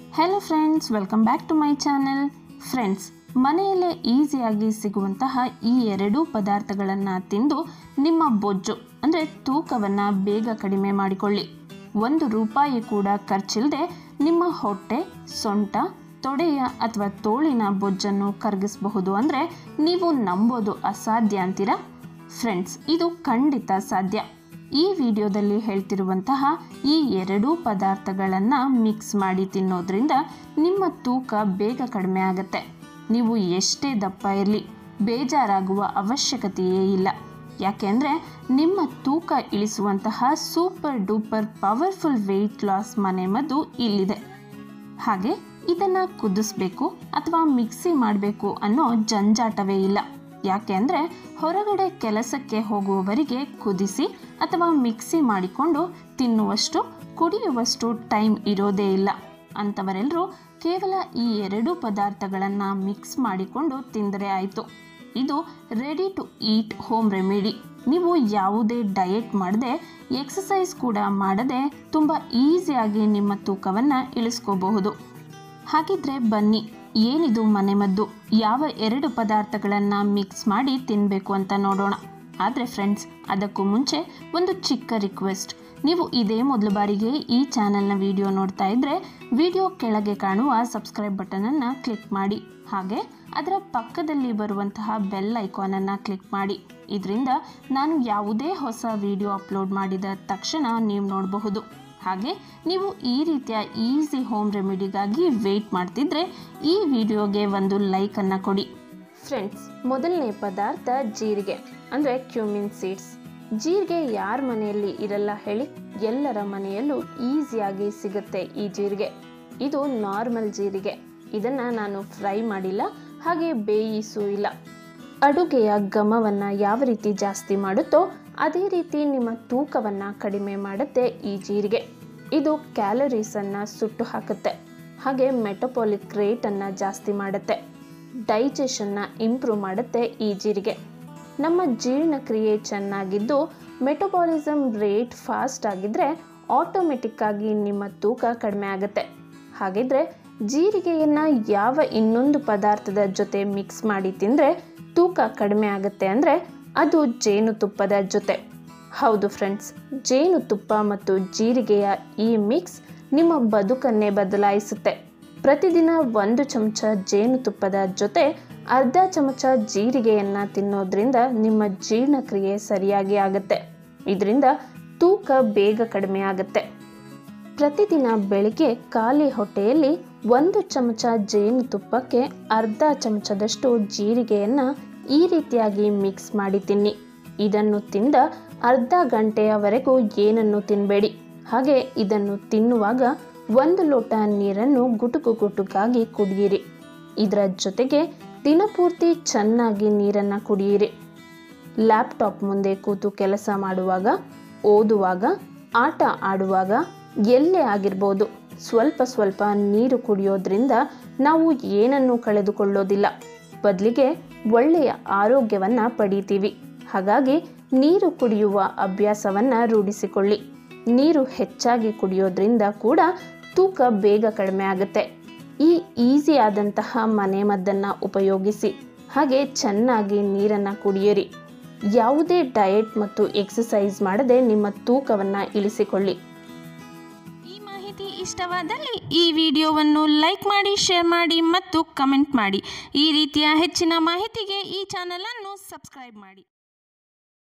hello friends welcome back to my channel friends ಮನೆಯಲ್ಲೇ ಈಸಿಯಾಗಿ ಸಿಗುವಂತಹ ಈ ಎರಡೂ ಪದಾರ್ಥಗಳನ್ನು ತಿಂದು ನಿಮ್ಮ ಬೊಜ್ಜು ಅಂದರೆ ತೂಕವನ್ನು ಬೇಗ ಕಡಿಮೆ ಮಾಡಿಕೊಳ್ಳಿ ಒಂದು ರೂಪಾಯಿ ಕೂಡ ಖರ್ಚಿಲ್ಲದೆ ನಿಮ್ಮ ಹೊಟ್ಟೆ ಸೊಂಟ ತೊಡೆಯ ಅಥವಾ ತೋಳಿನ ಬೊಜ್ಜನ್ನು ಕರಗಿಸಬಹುದು ಅಂದರೆ ನೀವು ನಂಬೋದು ಅಸಾಧ್ಯ ಅಂತೀರಾ ಫ್ರೆಂಡ್ಸ್ ಇದು ಖಂಡಿತ ಸಾಧ್ಯ ಈ ವಿಡಿಯೋದಲ್ಲಿ ಹೇಳ್ತಿರುವಂತಹ ಈ ಎರಡೂ ಪದಾರ್ಥಗಳನ್ನು ಮಿಕ್ಸ್ ಮಾಡಿ ತಿನ್ನೋದ್ರಿಂದ ನಿಮ್ಮ ತೂಕ ಬೇಗ ಕಡಿಮೆ ಆಗುತ್ತೆ ನೀವು ಎಷ್ಟೇ ದಪ್ಪ ಇರಲಿ ಬೇಜಾರಾಗುವ ಅವಶ್ಯಕತೆಯೇ ಇಲ್ಲ ಯಾಕೆಂದರೆ ನಿಮ್ಮ ತೂಕ ಇಳಿಸುವಂತಹ super duper powerful weight loss ಮನೆಮದ್ದು ಇಲ್ಲಿದೆ ಹಾಗೆ ಇದನ್ನು ಕುದಿಸ್ಬೇಕು ಅಥವಾ ಮಿಕ್ಸಿ ಮಾಡಬೇಕು ಅನ್ನೋ ಜಂಜಾಟವೇ ಇಲ್ಲ ಯಾಕೆ ಅಂದರೆ ಹೊರಗಡೆ ಕೆಲಸಕ್ಕೆ ಹೋಗುವವರಿಗೆ ಕುದಿಸಿ ಅಥವಾ ಮಿಕ್ಸಿ ಮಾಡಿಕೊಂಡು ತಿನ್ನುವಷ್ಟು ಕುಡಿಯುವಷ್ಟು ಟೈಮ್ ಇರೋದೇ ಇಲ್ಲ ಅಂಥವರೆಲ್ಲರೂ ಕೇವಲ ಈ ಎರಡು ಪದಾರ್ಥಗಳನ್ನು ಮಿಕ್ಸ್ ಮಾಡಿಕೊಂಡು ತಿಂದರೆ ಆಯಿತು ಇದು ready to eat home remedy ನೀವು ಯಾವುದೇ ಡಯೆಟ್ ಮಾಡದೆ ಎಕ್ಸಸೈಸ್ ಕೂಡ ಮಾಡದೆ ತುಂಬ ಈಸಿಯಾಗಿ ನಿಮ್ಮ ತೂಕವನ್ನು ಇಳಿಸ್ಕೋಬಹುದು ಹಾಗಿದ್ರೆ ಬನ್ನಿ ಏನಿದು ಮನೆಮದ್ದು ಯಾವ ಎರಡು ಪದಾರ್ಥಗಳನ್ನು ಮಿಕ್ಸ್ ಮಾಡಿ ತಿನ್ನಬೇಕು ಅಂತ ನೋಡೋಣ ಆದರೆ ಫ್ರೆಂಡ್ಸ್ ಅದಕ್ಕೂ ಮುಂಚೆ ಒಂದು ಚಿಕ್ಕ ರಿಕ್ವೆಸ್ಟ್ ನೀವು ಇದೇ ಮೊದಲ ಬಾರಿಗೆ ಈ ಚಾನಲ್ನ ವಿಡಿಯೋ ನೋಡ್ತಾ ಇದ್ದರೆ ವಿಡಿಯೋ ಕೆಳಗೆ ಕಾಣುವ ಸಬ್ಸ್ಕ್ರೈಬ್ ಬಟನನ್ನು ಕ್ಲಿಕ್ ಮಾಡಿ ಹಾಗೆ ಅದರ ಪಕ್ಕದಲ್ಲಿ ಬರುವಂತಹ ಬೆಲ್ ಐಕಾನನ್ನು ಕ್ಲಿಕ್ ಮಾಡಿ ಇದರಿಂದ ನಾನು ಯಾವುದೇ ಹೊಸ ವಿಡಿಯೋ ಅಪ್ಲೋಡ್ ಮಾಡಿದ ತಕ್ಷಣ ನೀವು ನೋಡಬಹುದು ಹಾಗೆ ನೀವು ಈ ರೀತಿಯ ಈಸಿ ಹೋಮ್ ರೆಮಿಡಿಗಾಗಿ ವೆಯ್ಟ್ ಮಾಡ್ತಿದ್ರೆ ಈ ವಿಡಿಯೋಗೆ ಒಂದು ಲೈಕನ್ನು ಕೊಡಿ ಫ್ರೆಂಡ್ಸ್ ಮೊದಲನೇ ಪದಾರ್ಥ ಜೀರಿಗೆ ಅಂದರೆ ಕ್ಯೂಮಿನ್ ಸೀಡ್ಸ್ ಜೀರಿಗೆ ಯಾರ ಮನೆಯಲ್ಲಿ ಇರಲ್ಲ ಹೇಳಿ ಎಲ್ಲರ ಮನೆಯಲ್ಲೂ ಈಸಿಯಾಗಿ ಸಿಗುತ್ತೆ ಈ ಜೀರಿಗೆ ಇದು ನಾರ್ಮಲ್ ಜೀರಿಗೆ ಇದನ್ನು ನಾನು ಫ್ರೈ ಮಾಡಿಲ್ಲ ಹಾಗೆ ಬೇಯಿಸೂ ಇಲ್ಲ ಅಡುಗೆಯ ಘಮವನ್ನು ಯಾವ ರೀತಿ ಜಾಸ್ತಿ ಮಾಡುತ್ತೋ ಅದೇ ರೀತಿ ನಿಮ್ಮ ತೂಕವನ್ನು ಕಡಿಮೆ ಮಾಡುತ್ತೆ ಈ ಜೀರಿಗೆ ಇದು ಕ್ಯಾಲರೀಸನ್ನು ಸುಟ್ಟು ಹಾಕುತ್ತೆ ಹಾಗೆ ಮೆಟಪಾಲಿಕ್ ರೇಟನ್ನು ಜಾಸ್ತಿ ಮಾಡುತ್ತೆ ಡೈಜೆಷನ್ನ ಇಂಪ್ರೂವ್ ಮಾಡುತ್ತೆ ಈ ಜೀರಿಗೆ ನಮ್ಮ ಜೀರ್ಣಕ್ರಿಯೆ ಚೆನ್ನಾಗಿದ್ದು ಮೆಟಬಾಲಿಸಮ್ ರೇಟ್ ಫಾಸ್ಟ್ ಆಗಿದ್ದರೆ ಆಟೋಮೆಟಿಕ್ಕಾಗಿ ನಿಮ್ಮ ತೂಕ ಕಡಿಮೆ ಆಗುತ್ತೆ ಹಾಗಿದ್ರೆ ಜೀರಿಗೆಯನ್ನು ಯಾವ ಇನ್ನೊಂದು ಪದಾರ್ಥದ ಜೊತೆ ಮಿಕ್ಸ್ ಮಾಡಿ ತಿಂದರೆ ತೂಕ ಕಡಿಮೆ ಆಗುತ್ತೆ ಅಂದರೆ ಅದು ಜೇನುತುಪ್ಪದ ಜೊತೆ ಹೌದು ಫ್ರೆಂಡ್ಸ್ ಜೇನುತುಪ್ಪ ಮತ್ತು ಜೀರಿಗೆಯ ಈ ಮಿಕ್ಸ್ ನಿಮ್ಮ ಬದುಕನ್ನೇ ಬದಲಾಯಿಸುತ್ತೆ ಪ್ರತಿದಿನ ಒಂದು ಚಮಚ ಜೇನುತುಪ್ಪದ ಜೊತೆ ಅರ್ಧ ಚಮಚ ಜೀರಿಗೆಯನ್ನು ತಿನ್ನೋದ್ರಿಂದ ನಿಮ್ಮ ಜೀರ್ಣಕ್ರಿಯೆ ಸರಿಯಾಗಿ ಆಗುತ್ತೆ ಇದರಿಂದ ತೂಕ ಬೇಗ ಕಡಿಮೆ ಆಗುತ್ತೆ ಪ್ರತಿದಿನ ಬೆಳಿಗ್ಗೆ ಖಾಲಿ ಹೊಟ್ಟೆಯಲ್ಲಿ ಒಂದು ಚಮಚ ಜೇನುತುಪ್ಪಕ್ಕೆ ಅರ್ಧ ಚಮಚದಷ್ಟು ಜೀರಿಗೆಯನ್ನು ಈ ರೀತಿಯಾಗಿ ಮಿಕ್ಸ್ ಮಾಡಿ ತಿನ್ನಿ ಇದನ್ನು ತಿಂದ ಅರ್ಧ ಗಂಟೆಯವರೆಗೂ ಏನನ್ನು ತಿನ್ನಬೇಡಿ ಹಾಗೆ ಇದನ್ನು ತಿನ್ನುವಾಗ ಒಂದು ಲೋಟ ನೀರನ್ನು ಗುಟುಕು ಗುಟುಕಾಗಿ ಕುಡಿಯಿರಿ ಇದರ ಜೊತೆಗೆ ದಿನಪೂರ್ತಿ ಚೆನ್ನಾಗಿ ನೀರನ್ನು ಕುಡಿಯಿರಿ ಲ್ಯಾಪ್ಟಾಪ್ ಮುಂದೆ ಕೂತು ಕೆಲಸ ಮಾಡುವಾಗ ಓದುವಾಗ ಆಟ ಆಡುವಾಗ ಎಲ್ಲೇ ಆಗಿರ್ಬೋದು ಸ್ವಲ್ಪ ಸ್ವಲ್ಪ ನೀರು ಕುಡಿಯೋದ್ರಿಂದ ನಾವು ಏನನ್ನೂ ಕಳೆದುಕೊಳ್ಳೋದಿಲ್ಲ ಬದಲಿಗೆ ಒಳ್ಳೆಯ ಆರೋಗ್ಯವನ್ನು ಪಡೀತೀವಿ ಹಾಗಾಗಿ ನೀರು ಕುಡಿಯುವ ಅಭ್ಯಾಸವನ್ನು ರೂಢಿಸಿಕೊಳ್ಳಿ ನೀರು ಹೆಚ್ಚಾಗಿ ಕುಡಿಯೋದ್ರಿಂದ ಕೂಡ ತೂಕ ಬೇಗ ಕಡಿಮೆ ಆಗುತ್ತೆ ಈ ಈಸಿ ಆದಂತಹ ಮನೆಮದ್ದನ್ನು ಉಪಯೋಗಿಸಿ ಹಾಗೆ ಚೆನ್ನಾಗಿ ನೀರನ್ನು ಕುಡಿಯಿರಿ ಯಾವುದೇ ಡಯೆಟ್ ಮತ್ತು ಎಕ್ಸಸೈಸ್ ಮಾಡದೆ ನಿಮ್ಮ ತೂಕವನ್ನು ಇಳಿಸಿಕೊಳ್ಳಿ ಈ ಮಾಹಿತಿ ಇಷ್ಟವಾದಲ್ಲಿ ಈ ವಿಡಿಯೋವನ್ನು ಲೈಕ್ ಮಾಡಿ ಶೇರ್ ಮಾಡಿ ಮತ್ತು ಕಮೆಂಟ್ ಮಾಡಿ ಈ ರೀತಿಯ ಹೆಚ್ಚಿನ ಮಾಹಿತಿಗೆ ಈ ಚಾನಲನ್ನು ಸಬ್ಸ್ಕ್ರೈಬ್ ಮಾಡಿ